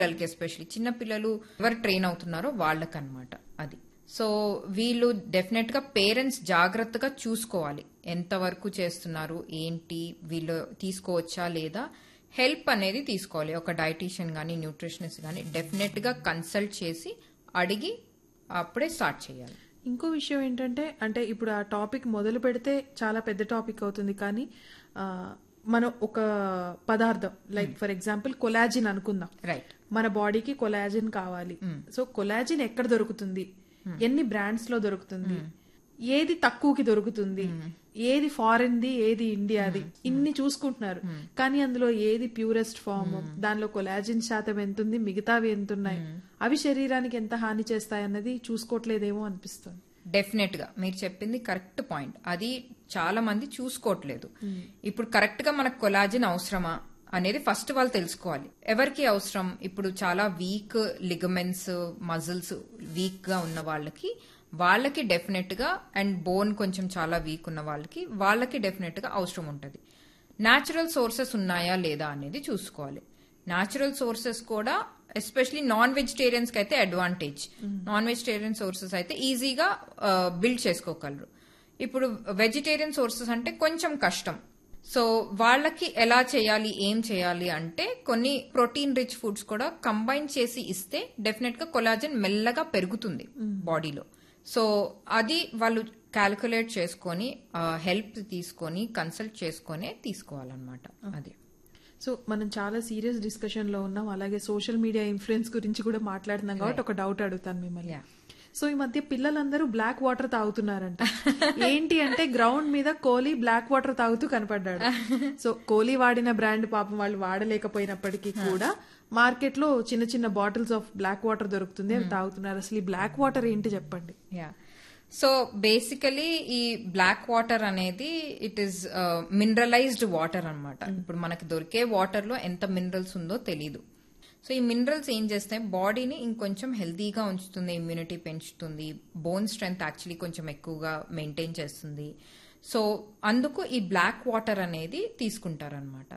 పిల్లలకి ఎస్పెషల్లీ చిన్న పిల్లలు ఎవరు ట్రైన్ అవుతున్నారో వాళ్ళకన్నమాట అది సో వీళ్ళు డెఫినెట్ గా పేరెంట్స్ జాగ్రత్తగా చూసుకోవాలి ఎంతవరకు చేస్తున్నారు ఏంటి వీళ్ళు తీసుకోవచ్చా లేదా హెల్ప్ అనేది తీసుకోవాలి ఒక డైటీషియన్ కానీ న్యూట్రిషనిస్ట్ కానీ డెఫినెట్ గా కన్సల్ట్ చేసి అడిగి అప్పుడే స్టార్ట్ చేయాలి ఇంకో విషయం ఏంటంటే అంటే ఇప్పుడు ఆ టాపిక్ మొదలు పెడితే చాలా పెద్ద టాపిక్ అవుతుంది కానీ ఆ, మనం ఒక పదార్థం లైక్ ఫర్ ఎగ్జాంపుల్ కొలాజిన్ అనుకుందాం రైట్ మన బాడీకి కొలాజిన్ కావాలి సో కొలాజిన్ ఎక్కడ దొరుకుతుంది ఎన్ని బ్రాండ్స్ లో దొరుకుతుంది ఏది తక్కువకి దొరుకుతుంది ఏది ఫారెన్ ది ఏది ఇండియాది ఇన్ని చూసుకుంటున్నారు కానీ అందులో ఏది ప్యూరెస్ట్ ఫామ్ దానిలో కొలాజిన్ శాతం ఎంత ఉంది మిగతావి ఎంత ఉన్నాయి అవి శరీరానికి ఎంత హాని చేస్తాయి అన్నది చూసుకోవట్లేదేమో అనిపిస్తుంది డెఫినెట్ గా మీరు చెప్పింది కరెక్ట్ పాయింట్ అది చాలా మంది చూసుకోవట్లేదు ఇప్పుడు కరెక్ట్ గా మనకు కొలాజిన్ అవసరమా అనేది ఫస్ట్ వాళ్ళు తెలుసుకోవాలి ఎవరికి అవసరం ఇప్పుడు చాలా వీక్ లిగమెంట్స్ మజిల్స్ వీక్ గా ఉన్న వాళ్ళకి వాళ్ళకి డెఫినెట్ గా అండ్ బోన్ కొంచెం చాలా వీక్ ఉన్న వాళ్ళకి వాళ్ళకి డెఫినెట్ గా అవసరం ఉంటుంది న్యాచురల్ సోర్సెస్ ఉన్నాయా లేదా అనేది చూసుకోవాలి న్యాచురల్ సోర్సెస్ కూడా ఎస్పెషలీ నాన్ వెజిటేరియన్స్ కి అయితే అడ్వాంటేజ్ నాన్ వెజిటేరియన్ సోర్సెస్ అయితే ఈజీగా బిల్డ్ చేసుకోగలరు ఇప్పుడు వెజిటేరియన్ సోర్సెస్ అంటే కొంచెం కష్టం సో వాళ్ళకి ఎలా చేయాలి ఏం చేయాలి అంటే కొన్ని ప్రోటీన్ రిచ్ ఫుడ్స్ కూడా కంబైన్ చేసి ఇస్తే డెఫినెట్ గా కొలాజన్ మెల్లగా పెరుగుతుంది బాడీలో సో అది వాళ్ళు క్యాలిక్యులేట్ చేసుకొని హెల్ప్ తీసుకొని కన్సల్ట్ చేసుకొని తీసుకోవాలన్నమాట అది సో మనం చాలా సీరియస్ డిస్కషన్ లో ఉన్నాం అలాగే సోషల్ మీడియా ఇన్ఫ్లుయెన్స్ గురించి కూడా మాట్లాడుతున్నాం కాబట్టి ఒక డౌట్ అడుగుతాను మిమ్మల్ని Yeah. సో ఈ మధ్య పిల్లలందరూ బ్లాక్ వాటర్ తాగుతున్నారంట ఏంటి అంటే గ్రౌండ్ మీద కోహ్లీ బ్లాక్ వాటర్ తాగుతూ కనపడ్డాడు సో కోహ్లీ వాడిన బ్రాండ్ పాపం వాళ్ళు వాడలేకపోయినప్పటికీ కూడా మార్కెట్ లో చిన్న చిన్న బాటిల్స్ ఆఫ్ బ్లాక్ వాటర్ దొరుకుతుంది అవి తాగుతున్నారు అసలు ఈ బ్లాక్ వాటర్ ఏంటి చెప్పండి యా సో బేసికలీ ఈ బ్లాక్ వాటర్ అనేది ఇట్ ఈస్ మినరలైజ్డ్ వాటర్ అన్నమాట ఇప్పుడు మనకి దొరికే వాటర్ లో ఎంత మినరల్స్ ఉందో తెలీదు సో ఈ మినరల్స్ ఏం చేస్తాయి బాడీని ఇంకొంచెం హెల్తీగా ఉంచుతుంది ఇమ్యూనిటీ పెంచుతుంది బోన్ స్ట్రెంగ్త్ యాక్చువల్లీ కొంచెం ఎక్కువగా మెయింటైన్ చేస్తుంది సో అందుకు ఈ బ్లాక్ వాటర్ అనేది తీసుకుంటారనమాట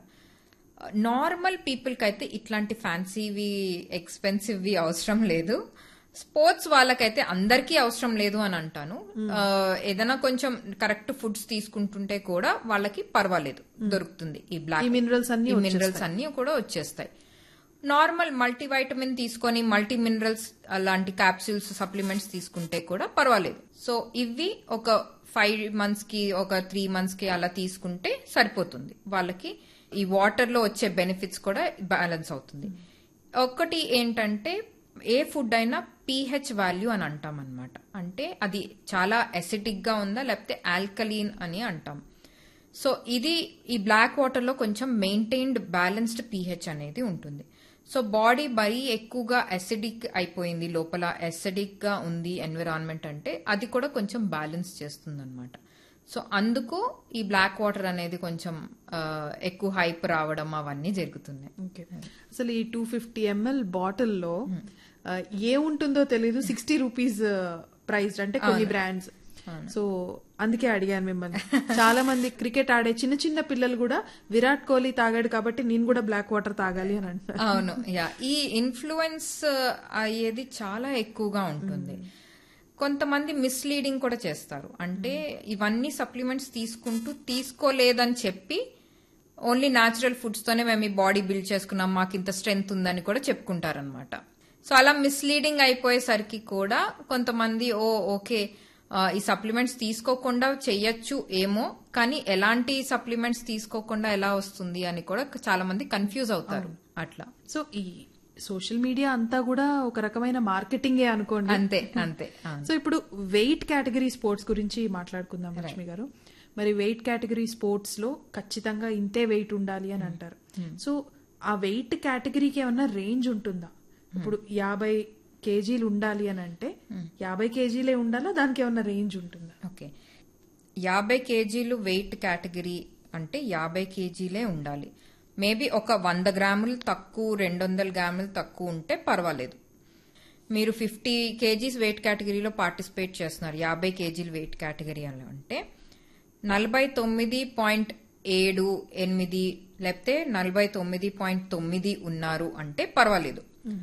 నార్మల్ పీపుల్కి అయితే ఇట్లాంటి ఫ్యాన్సీవి ఎక్స్పెన్సివ్వి అవసరం లేదు స్పోర్ట్స్ వాళ్ళకైతే అందరికీ అవసరం లేదు అని అంటాను ఆ, ఏదైనా కొంచెం కరెక్ట్ ఫుడ్స్ తీసుకుంటుంటే కూడా వాళ్ళకి పర్వాలేదు దొరుకుతుంది ఈ బ్లాక్ ఈ మినరల్స్ అన్ని ఈ మినరల్స్ అన్ని కూడా వచ్చేస్తాయి నార్మల్ మల్టీవైటమిన్ తీసుకొని మల్టీ మినరల్స్ అలాంటి క్యాప్సూల్స్ సప్లిమెంట్స్ తీసుకుంటే కూడా పర్వాలేదు సో ఇవి ఒక ఫైవ్ మంత్స్ కి ఒక త్రీ మంత్స్ కి అలా తీసుకుంటే సరిపోతుంది వాళ్ళకి ఈ వాటర్ లో వచ్చే బెనిఫిట్స్ కూడా బ్యాలెన్స్ అవుతుంది ఒకటి ఏంటంటే ఏ ఫుడ్ అయినా పీహెచ్ వాల్యూ అని అంటాం అనమాట అంటే అది చాలా అసిడిక్ గా ఉందా లేకపోతే ఆల్కలీన్ అని అంటాం సో ఇది ఈ బ్లాక్ వాటర్ లో కొంచెం మెయింటైన్డ్ బ్యాలెన్స్డ్ పీహెచ్ అనేది ఉంటుంది సో బాడీ మరీ ఎక్కువగా అసిడిక్ అయిపోయింది లోపల అసిడిక్ గా ఉంది ఎన్విరాన్మెంట్ అంటే అది కూడా కొంచెం బ్యాలెన్స్ చేస్తుంది అనమాట సో అందుకు ఈ బ్లాక్ వాటర్ అనేది కొంచెం ఆ, ఎక్కువ హైప్ రావడం అవన్నీ జరుగుతున్నాయి ఓకే అసలు ఈ టూ ఫిఫ్టీ ఎంఎల్ బాటిల్లో ఏ ఉంటుందో తెలీదు సిక్స్టీ రూపీస్ ప్రైస్ అంటే కొన్ని బ్రాండ్స్ సో అందుకే అడిగాను మిమ్మల్ని చాలా మంది క్రికెట్ ఆడే చిన్న చిన్న పిల్లలు కూడా విరాట్ కోహ్లీ తాగాడు కాబట్టి నేను కూడా బ్లాక్ వాటర్ తాగాలి అని అంటారు అవును యా ఈ ఇన్ఫ్లుయెన్స్ అయ్యేది చాలా ఎక్కువగా ఉంటుంది కొంతమంది మిస్లీడింగ్ కూడా చేస్తారు అంటే ఇవన్నీ సప్లిమెంట్స్ తీసుకుంటూ తీసుకోలేదని చెప్పి ఓన్లీ న్యాచురల్ ఫుడ్స్ తోనే మేము ఈ బాడీ బిల్డ్ చేసుకున్నాం మాకు ఇంత స్ట్రెంగ్త్ ఉందని కూడా చెప్పుకుంటారనమాట సో అలా మిస్లీడింగ్ అయిపోయేసరికి కూడా కొంతమంది ఓ ఓకే ఆ, ఈ సప్లిమెంట్స్ తీసుకోకుండా చెయ్యొచ్చు ఏమో కానీ ఎలాంటి సప్లిమెంట్స్ తీసుకోకుండా ఎలా వస్తుంది అని కూడా చాలా మంది కన్ఫ్యూజ్ అవుతారు అట్లా సో ఈ సోషల్ మీడియా అంతా కూడా ఒక రకమైన మార్కెటింగే అనుకోండి అంతే అంతే అవును. సో ఇప్పుడు వెయిట్ కేటగిరీ స్పోర్ట్స్ గురించి మాట్లాడుకుందాం లక్ష్మి గారు మరి వెయిట్ కేటగిరీ స్పోర్ట్స్ లో ఖచ్చితంగా ఇంతే వెయిట్ ఉండాలి అని అంటారు సో ఆ వెయిట్ కేటగిరీకి ఏమన్నా రేంజ్ ఉంటుందా ఇప్పుడు యాభై కేజీలు ఉండాలి అని అంటే యాభై కేజీలే ఉండాలా దానికి ఏమన్నా రేంజ్ ఉంటుందా ఓకే యాభై కేజీలు వెయిట్ కేటగిరీ అంటే యాభై కేజీలే ఉండాలి మేబీ ఒక వంద గ్రాములు తక్కువ రెండు వందల గ్రాములు తక్కువ ఉంటే పర్వాలేదు మీరు ఫిఫ్టీ కేజీస్ వెయిట్ కేటగిరీలో పార్టిసిపేట్ చేస్తున్నారు యాభై కేజీలు వెయిట్ కేటగిరీ అని అంటే నలభై తొమ్మిది పాయింట్ ఏడు ఎనిమిది లేకపోతే నలభై తొమ్మిది పాయింట్ తొమ్మిది ఉన్నారు అంటే పర్వాలేదు